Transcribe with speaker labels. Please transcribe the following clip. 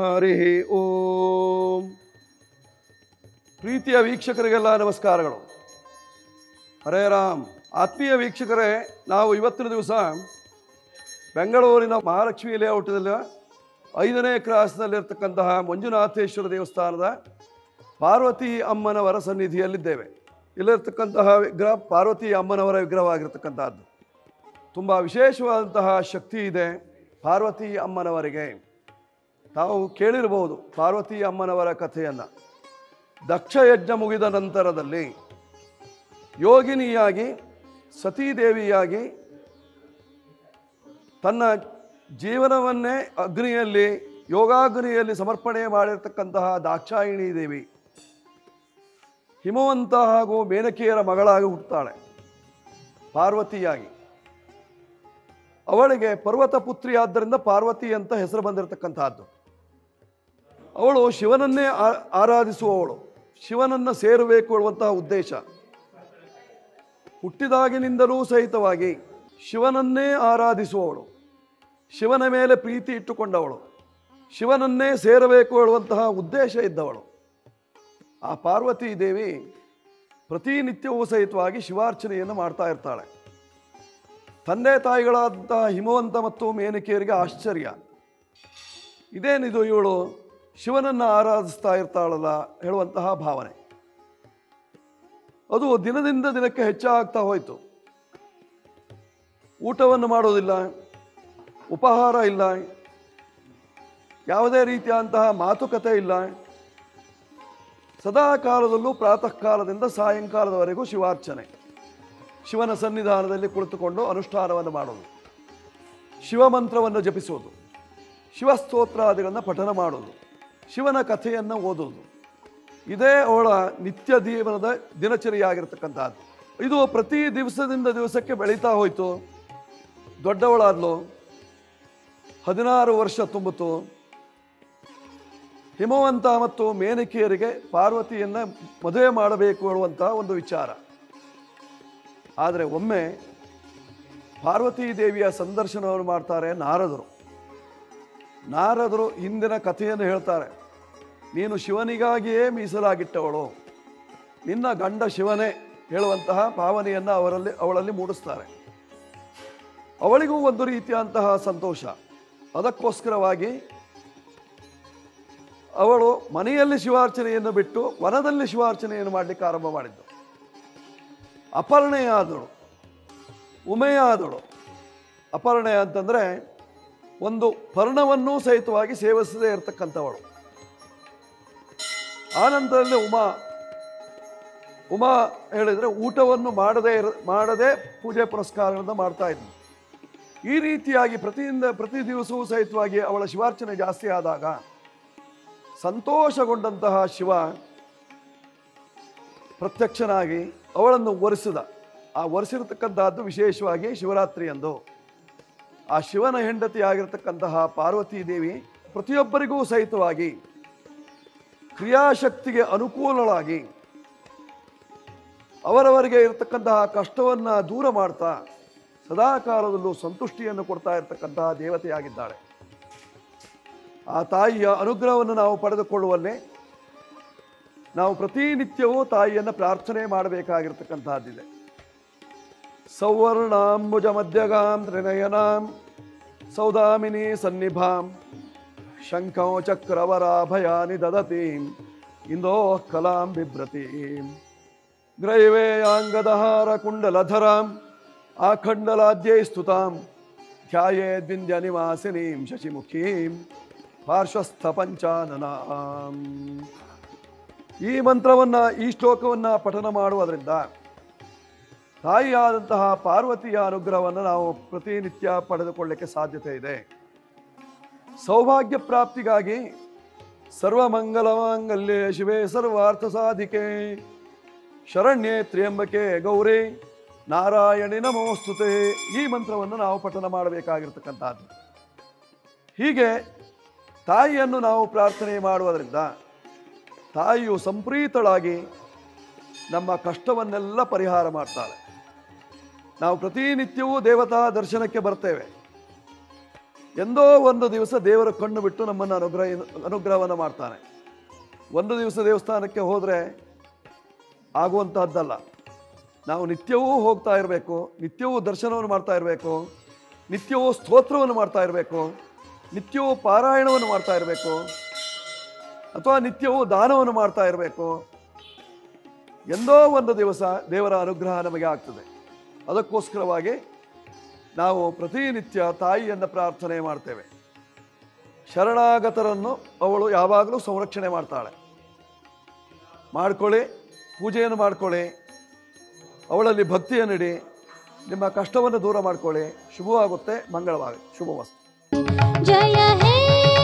Speaker 1: ಹರಿ ಓಂ ಪ್ರೀತಿಯ ವೀಕ್ಷಕರಿಗೆಲ್ಲ ನಮಸ್ಕಾರಗಳು ಹರೇ ರಾಮ್ ಆತ್ಮೀಯ ವೀಕ್ಷಕರೇ ನಾವು ಇವತ್ತಿನ ದಿವಸ ಬೆಂಗಳೂರಿನ ಮಹಾಲಕ್ಷ್ಮಿ ಲೇಔಟದಲ್ಲಿ ಐದನೇ ಕ್ರಾಸ್ನಲ್ಲಿರ್ತಕ್ಕಂತಹ ಮಂಜುನಾಥೇಶ್ವರ ದೇವಸ್ಥಾನದ ಪಾರ್ವತಿ ಅಮ್ಮನವರ ಸನ್ನಿಧಿಯಲ್ಲಿದ್ದೇವೆ ಇಲ್ಲಿರ್ತಕ್ಕಂತಹ ವಿಗ್ರಹ ಪಾರ್ವತಿ ಅಮ್ಮನವರ ವಿಗ್ರಹವಾಗಿರ್ತಕ್ಕಂಥದ್ದು ತುಂಬ ವಿಶೇಷವಾದಂತಹ ಶಕ್ತಿ ಇದೆ ಪಾರ್ವತಿ ಅಮ್ಮನವರಿಗೆ ತಾವು ಕೇಳಿರಬಹುದು ಪಾರ್ವತಿ ಅಮ್ಮನವರ ಕಥೆಯನ್ನು ದಕ್ಷ ಯಜ್ಞ ಮುಗಿದ ನಂತರದಲ್ಲಿ ಯೋಗಿನಿಯಾಗಿ ಸತೀದೇವಿಯಾಗಿ ತನ್ನ ಜೀವನವನ್ನೇ ಅಗ್ನಿಯಲ್ಲಿ ಯೋಗಾಗ್ನಿಯಲ್ಲಿ ಸಮರ್ಪಣೆ ಮಾಡಿರ್ತಕ್ಕಂತಹ ದಾಕ್ಷಾಯಿಣಿ ದೇವಿ ಹಿಮವಂತ ಹಾಗೂ ಮೇನಕೆಯರ ಮಗಳಾಗಿ ಹುಟ್ಟುತ್ತಾಳೆ ಪಾರ್ವತಿಯಾಗಿ ಅವಳಿಗೆ ಪರ್ವತ ಪುತ್ರಿ ಆದ್ದರಿಂದ ಪಾರ್ವತಿ ಅಂತ ಹೆಸರು ಬಂದಿರತಕ್ಕಂತಹದ್ದು ಅವಳು ಶಿವನನ್ನೇ ಆ- ಆರಾಧಿಸುವವಳು ಶಿವನನ್ನು ಸೇರಬೇಕು ಅನ್ನುವಂತಹ ಉದ್ದೇಶ ಹುಟ್ಟಿದಾಗಿನಿಂದಲೂ ಸಹಿತವಾಗಿ ಶಿವನನ್ನೇ ಆರಾಧಿಸುವವಳು ಶಿವನ ಮೇಲೆ ಪ್ರೀತಿ ಇಟ್ಟುಕೊಂಡವಳು ಶಿವನನ್ನೇ ಸೇರಬೇಕು ಹೇಳುವಂತಹ ಉದ್ದೇಶ ಇದ್ದವಳು ಆ ಪಾರ್ವತಿ ದೇವಿ ಪ್ರತಿನಿತ್ಯವೂ ಸಹಿತವಾಗಿ ಶಿವಾರ್ಚನೆಯನ್ನು ಮಾಡ್ತಾ ಇರ್ತಾಳೆ ತಂದೆ ತಾಯಿಗಳಾದಂತಹ ಹಿಮವಂತ ಮತ್ತು ಮೇನಕೆಯರಿಗೆ ಆಶ್ಚರ್ಯ ಇದೇನಿದು ಇವಳು ಶಿವನನ್ನು ಆರಾಧಿಸ್ತಾ ಇರ್ತಾಳಲ್ಲ ಹೇಳುವಂತಹ ಭಾವನೆ ಅದು ದಿನದಿಂದ ದಿನಕ್ಕೆ ಹೆಚ್ಚಾಗ್ತಾ ಹೋಯಿತು ಊಟವನ್ನು ಮಾಡೋದಿಲ್ಲ ಉಪಹಾರ ಇಲ್ಲ ಯಾವುದೇ ರೀತಿಯಾದಂತಹ ಮಾತುಕತೆ ಇಲ್ಲ ಸದಾ ಕಾಲದಲ್ಲೂ ಪ್ರಾತಃ ಕಾಲದಿಂದ ಸಾಯಂಕಾಲದವರೆಗೂ ಶಿವಾರ್ಚನೆ ಶಿವನ ಸನ್ನಿಧಾನದಲ್ಲಿ ಕುಳಿತುಕೊಂಡು ಅನುಷ್ಠಾನವನ್ನು ಮಾಡೋದು ಶಿವಮಂತ್ರವನ್ನು ಜಪಿಸೋದು ಶಿವಸ್ತೋತ್ರಾದಿಗಳನ್ನು ಪಠನ ಮಾಡೋದು ಶಿವನ ಕಥೆಯನ್ನು ಓದೋದು ಇದೇ ಅವಳ ನಿತ್ಯ ಜೀವನದ ದಿನಚರಿಯಾಗಿರ್ತಕ್ಕಂಥದ್ದು ಇದು ಪ್ರತಿ ದಿವಸದಿಂದ ದಿವಸಕ್ಕೆ ಬೆಳೀತಾ ಹೋಯಿತು ದೊಡ್ಡವಳಾದ್ಲು ಹದಿನಾರು ವರ್ಷ ತುಂಬಿತು ಹಿಮವಂತ ಮತ್ತು ಮೇನಕೆಯರಿಗೆ ಪಾರ್ವತಿಯನ್ನು ಮದುವೆ ಮಾಡಬೇಕು ಹೇಳುವಂಥ ಒಂದು ವಿಚಾರ ಆದರೆ ಒಮ್ಮೆ ಪಾರ್ವತೀ ದೇವಿಯ ಸಂದರ್ಶನವನ್ನು ಮಾಡ್ತಾರೆ ನಾರದರು ನಾರದರು ಹಿಂದಿನ ಕಥೆಯನ್ನು ಹೇಳ್ತಾರೆ ನೀನು ಶಿವನಿಗಾಗಿಯೇ ಮೀಸಲಾಗಿಟ್ಟವಳು ನಿನ್ನ ಗಂಡ ಶಿವನೇ ಹೇಳುವಂತಹ ಭಾವನೆಯನ್ನು ಅವರಲ್ಲಿ ಅವಳಲ್ಲಿ ಮೂಡಿಸ್ತಾರೆ ಅವಳಿಗೂ ಒಂದು ರೀತಿಯಂತಹ ಸಂತೋಷ ಅದಕ್ಕೋಸ್ಕರವಾಗಿ ಅವಳು ಮನೆಯಲ್ಲಿ ಶಿವಾರ್ಚನೆಯನ್ನು ಬಿಟ್ಟು ವನದಲ್ಲಿ ಶಿವಾರ್ಚನೆಯನ್ನು ಮಾಡಲಿಕ್ಕೆ ಆರಂಭ ಮಾಡಿದ್ದು ಅಪರ್ಣೆಯಾದಳು ಉಮೆಯಾದಳು ಅಪರ್ಣೆ ಅಂತಂದರೆ ಒಂದು ಪರ್ಣವನ್ನೂ ಸಹಿತವಾಗಿ ಸೇವಿಸದೇ ಇರತಕ್ಕಂಥವಳು ಆನಂತರದಲ್ಲಿ ಉಮಾ ಉಮಾ ಹೇಳಿದರೆ ಊಟವನ್ನು ಮಾಡದೇ ಇರ ಮಾಡದೆ ಪೂಜೆ ಪುರಸ್ಕಾರಗಳನ್ನು ಮಾಡ್ತಾ ಇದ್ಳು ಈ ರೀತಿಯಾಗಿ ಪ್ರತಿಯಿಂದ ಪ್ರತಿ ದಿವಸವೂ ಸಹಿತವಾಗಿ ಅವಳ ಶಿವಾರ್ಚನೆ ಜಾಸ್ತಿ ಆದಾಗ ಸಂತೋಷಗೊಂಡಂತಹ ಶಿವ ಪ್ರತ್ಯಕ್ಷನಾಗಿ ಅವಳನ್ನು ಒರೆಸಿದ ಆ ಒರೆಸಿರತಕ್ಕಂತಹದ್ದು ವಿಶೇಷವಾಗಿ ಶಿವರಾತ್ರಿ ಎಂದು ಆ ಶಿವನ ಹೆಂಡತಿ ಆಗಿರತಕ್ಕಂತಹ ಪಾರ್ವತೀ ದೇವಿ ಪ್ರತಿಯೊಬ್ಬರಿಗೂ ಸಹಿತವಾಗಿ ಕ್ರಿಯಾಶಕ್ತಿಗೆ ಅನುಕೂಲಳಾಗಿ ಅವರವರಿಗೆ ಇರತಕ್ಕಂತಹ ಕಷ್ಟವನ್ನು ದೂರ ಮಾಡ್ತಾ ಸದಾ ಕಾಲದಲ್ಲೂ ಸಂತುಷ್ಟಿಯನ್ನು ಕೊಡ್ತಾ ಇರತಕ್ಕಂತಹ ದೇವತೆಯಾಗಿದ್ದಾಳೆ ಆ ತಾಯಿಯ ಅನುಗ್ರಹವನ್ನು ನಾವು ಪಡೆದುಕೊಳ್ಳುವಲ್ಲೇ ನಾವು ಪ್ರತಿನಿತ್ಯವೂ ತಾಯಿಯನ್ನು ಪ್ರಾರ್ಥನೆ ಮಾಡಬೇಕಾಗಿರ್ತಕ್ಕಂತಹದ್ದಿದೆ ಸೌವರ್ಣಾಂಬುಜ ಮಧ್ಯಗಾಂ ತ್ರಿನಯನಾಂ ಸೌದಾಮಿನಿ ಸನ್ನಿಭಾಂ ಶಂಖೋ ಚಕ್ರವರಾಭಯಾನಿ ದದತೀಂ ಇಂದೋ ಕಲಾಂ ಬಿಭ್ರತೀಂ ಗ್ರೈವೇಯಾಂಗದಹಾರ ಕುಂಡಲಧರಾಂ ಆಖಂಡಲಾದ್ಯೈ ಸ್ತುತಾಂ ಧ್ಯಾಯೇದ್ವಿಂದ್ಯ ನಿವಾಸಿನೀಂ ಶಶಿಮುಖೀಂ ಪಾರ್ಶ್ವಸ್ಥ ಪಂಚಾನನಾಂ ಈ ಮಂತ್ರವನ್ನು ಈ ಶ್ಲೋಕವನ್ನು ಪಠನ ಮಾಡುವುದರಿಂದ ತಾಯಿಯಾದಂತಹ ಪಾರ್ವತಿಯ ಅನುಗ್ರಹವನ್ನು ನಾವು ಪ್ರತಿನಿತ್ಯ ಪಡೆದುಕೊಳ್ಳಲಿಕ್ಕೆ ಸಾಧ್ಯತೆ ಇದೆ ಸೌಭಾಗ್ಯ ಪ್ರಾಪ್ತಿಗಾಗಿ ಸರ್ವಮಂಗಲಮಾಂಗಲ್ಯೆ ಶಿವೆ ಸರ್ವಾರ್ಥ ಸಾಧಿಕೆ ಶರಣ್ಯೆ ತ್ರ್ಯಂಬಕೆ ಗೌರಿ ನಾರಾಯಣಿ ನಮೋಸ್ತುತೆ ಈ ಮಂತ್ರವನ್ನು ನಾವು ಪಠನ ಮಾಡಬೇಕಾಗಿರ್ತಕ್ಕಂಥದ್ದು ಹೀಗೆ ತಾಯಿಯನ್ನು ನಾವು ಪ್ರಾರ್ಥನೆ ಮಾಡುವುದರಿಂದ ತಾಯಿಯು ಸಂಪ್ರೀತಳಾಗಿ ನಮ್ಮ ಕಷ್ಟವನ್ನೆಲ್ಲ ಪರಿಹಾರ ಮಾಡ್ತಾಳೆ ನಾವು ಪ್ರತಿನಿತ್ಯವೂ ದೇವತಾ ದರ್ಶನಕ್ಕೆ ಬರ್ತೇವೆ ಎಂದೋ ಒಂದು ದಿವಸ ದೇವರ ಕಣ್ಣು ಬಿಟ್ಟು ನಮ್ಮನ್ನು ಅನುಗ್ರಹ ಅನುಗ್ರಹವನ್ನು ಮಾಡ್ತಾನೆ ಒಂದು ದಿವಸ ದೇವಸ್ಥಾನಕ್ಕೆ ಹೋದರೆ ಆಗುವಂತಹದ್ದಲ್ಲ ನಾವು ನಿತ್ಯವೂ ಹೋಗ್ತಾ ಇರಬೇಕು ನಿತ್ಯವೂ ದರ್ಶನವನ್ನು ಮಾಡ್ತಾ ಇರಬೇಕು ನಿತ್ಯವೂ ಸ್ತೋತ್ರವನ್ನು ಮಾಡ್ತಾ ಇರಬೇಕು ನಿತ್ಯವೂ ಪಾರಾಯಣವನ್ನು ಮಾಡ್ತಾ ಇರಬೇಕು ಅಥವಾ ನಿತ್ಯವೂ ದಾನವನ್ನು ಮಾಡ್ತಾ ಇರಬೇಕು ಎಂದೋ ಒಂದು ದಿವಸ ದೇವರ ಅನುಗ್ರಹ ನಮಗೆ ಆಗ್ತದೆ ಅದಕ್ಕೋಸ್ಕರವಾಗಿ ನಾವು ಪ್ರತಿನಿತ್ಯ ತಾಯಿಯನ್ನು ಪ್ರಾರ್ಥನೆ ಮಾಡ್ತೇವೆ ಶರಣಾಗತರನ್ನು ಅವಳು ಯಾವಾಗಲೂ ಸಂರಕ್ಷಣೆ ಮಾಡ್ತಾಳೆ ಮಾಡ್ಕೊಳ್ಳಿ ಪೂಜೆಯನ್ನು ಮಾಡ್ಕೊಳ್ಳಿ ಅವಳಲ್ಲಿ ಭಕ್ತಿಯನ್ನಿಡಿ ನಿಮ್ಮ ಕಷ್ಟವನ್ನು ದೂರ ಮಾಡ್ಕೊಳ್ಳಿ ಶುಭವಾಗುತ್ತೆ ಮಂಗಳವಾಗಿ ಶುಭವಸ್ತು
Speaker 2: जय हे